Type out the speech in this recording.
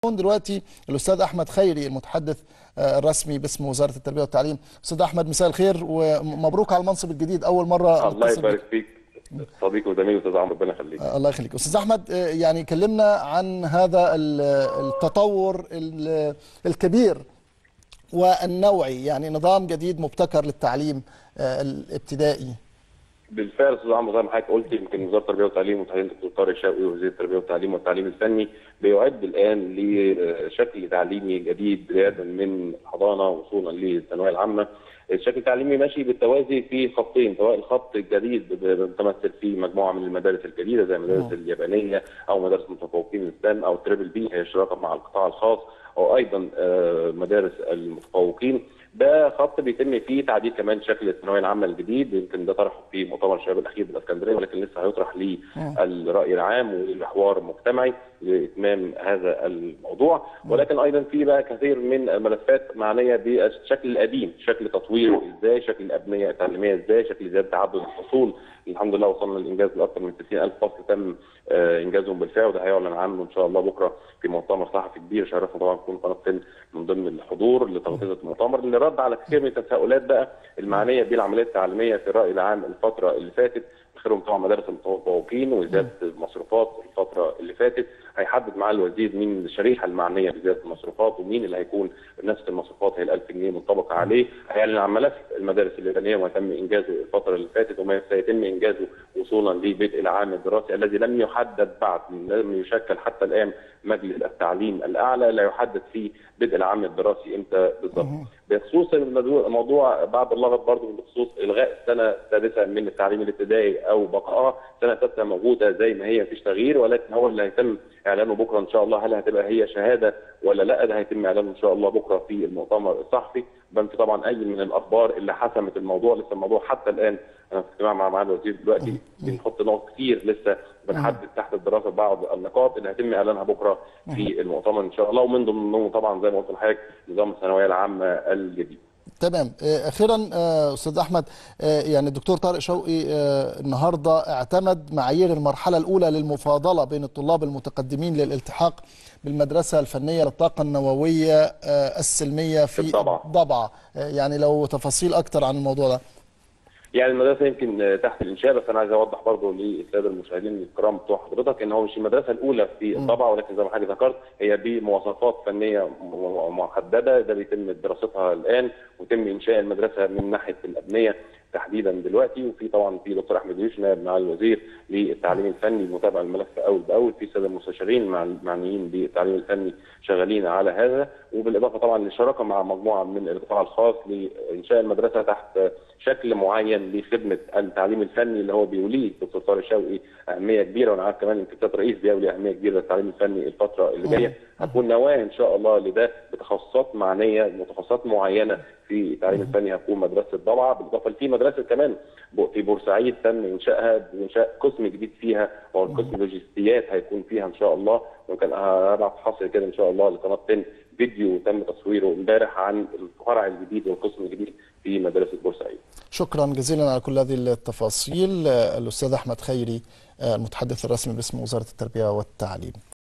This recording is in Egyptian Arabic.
دلوقتي الاستاذ احمد خيري المتحدث الرسمي باسم وزاره التربيه والتعليم استاذ احمد مساء الخير ومبروك على المنصب الجديد اول مره الله يبارك فيك صديقي وزميلي استاذ عمرو ربنا يخليك الله يخليك استاذ احمد يعني كلمنا عن هذا التطور الكبير والنوعي يعني نظام جديد مبتكر للتعليم الابتدائي بالفعل استاذ عمرو زي ما حضرتك قلت يمكن وزاره التربيه والتعليم وتحديدا الدكتور طارق شوقي وزير التربيه والتعليم والتعليم الفني بيعد الان لشكل تعليمي جديد بدايه من الحضانه وصولا للثانويه العامه الشكل التعليمي ماشي بالتوازي في خطين سواء الخط الجديد متمثل في مجموعه من المدارس الجديده زي المدارس اليابانيه او مدارس متفوقين الاسلام او تريبل بي هي شراكه مع القطاع الخاص او ايضا مدارس المتفوقين ده خط بيتم فيه تعديل كمان شكل الثانويه العامه الجديد يمكن ده طرحه في مؤتمر الشباب الاخير بالاسكندريه ولكن لسه هيطرح للراي العام والحوار المجتمعي لاتمام هذا الموضوع ولكن ايضا في بقى كثير من الملفات معنيه بالشكل القديم شكل تطويره ازاي شكل الابنيه التعليميه ازاي شكل زياده تعدد الفصول الحمد لله وصلنا للانجاز لاكثر من 60000 فصل تم انجازهم بالفعل وده هيعلن عنه ان شاء الله بكره في مؤتمر صحفي كبير شرفنا طبعا تكون قناه من ضمن الحضور لتغطيه المؤتمر اللي رد على كثير من التساؤلات بقى المعنيه بالعمليه التعليميه في الراي العام الفتره اللي فاتت اخرهم طبعا مدارس المتفوقين وزياده المصروفات الفتره اللي فاتت هيحدد مع الوزير مين الشريحه المعنيه بزياده المصروفات ومين اللي هيكون نفس المصروفات هي ال 1000 جنيه منطبقه عليه هيعلن عن ملف المدارس اليابانيه وما تم انجازه الفتره اللي فاتت وما سيتم انجازه وصولا لبدء العام الدراسي الذي لم يحدد بعد لم يشكل حتى الان مجلس التعليم الاعلى لا يحدد فيه بدء العام الدراسي امتى بالضبط. بخصوص الموضوع بعد اللغط برضه بخصوص الغاء السنه السادسه من التعليم الابتدائي او بقائها سنه سادسه موجوده زي ما هي مفيش تغيير ولكن هو اللي هيتم اعلانه بكره ان شاء الله هل هتبقى هي شهاده ولا لا ده هيتم اعلانه ان شاء الله بكره في المؤتمر الصحفي بل في طبعا اي من الاخبار اللي حسمت الموضوع لسه الموضوع حتى الان انا في اجتماع مع معالي الوزير دلوقتي بنحط نقط كتير لسه بنحدد تحت الدراسه بعض النقاط اللي هيتم اعلانها بكره في المؤتمر ان شاء الله ومن ضمنهم طبعا زي ما قلت لحضرتك نظام الثانويه العامه الجديد. تمام اخيرا استاذ احمد يعني الدكتور طارق شوقي النهارده اعتمد معايير المرحله الاولى للمفاضله بين الطلاب المتقدمين للالتحاق بالمدرسه الفنيه للطاقه النوويه السلميه في ضبعه يعني لو تفاصيل اكتر عن الموضوع ده يعني المدرسه يمكن تحت الانشاء بس انا عايز اوضح برضه للساده المشاهدين الكرام بتوع حضرتك ان هو مش المدرسه الاولى في الطبعه ولكن زي ما حضرتك ذكرت هي بمواصفات فنيه محدده ده بيتم دراستها الان ويتم انشاء المدرسه من ناحيه الابنيه تحديدا دلوقتي وفي طبعا في دكتور احمد يوش نائب معالي الوزير للتعليم الفني متابع الملف اول باول في ساده المستشارين مع المعنيين بالتعليم الفني شغالين على هذا وبالاضافه طبعا للشراكه مع مجموعه من القطاع الخاص لانشاء المدرسه تحت شكل معين لخدمه التعليم الفني اللي هو بيوليه دكتور طارق شوقي اهميه كبيره وانا عارف كمان يمكن رئيس بيولي اهميه كبيره للتعليم الفني الفتره اللي جايه هتكون نواه ان شاء الله لده بتخصصات معنيه متخصصات معينه في التعليم الفني هتكون مدرسه ضبعه بالاضافه في مدرسه كمان في بورسعيد تم انشائها بانشاء قسم جديد فيها وهو القسم اللوجستيات هيكون فيها ان شاء الله وكان هبعت حصر كده ان شاء الله لقناه تن فيديو تم تصويره امبارح عن الفرع الجديد والقسم الجديد في مدرسه بورسعيد. شكرا جزيلا على كل هذه التفاصيل الاستاذ احمد خيري المتحدث الرسمي باسم وزاره التربيه والتعليم.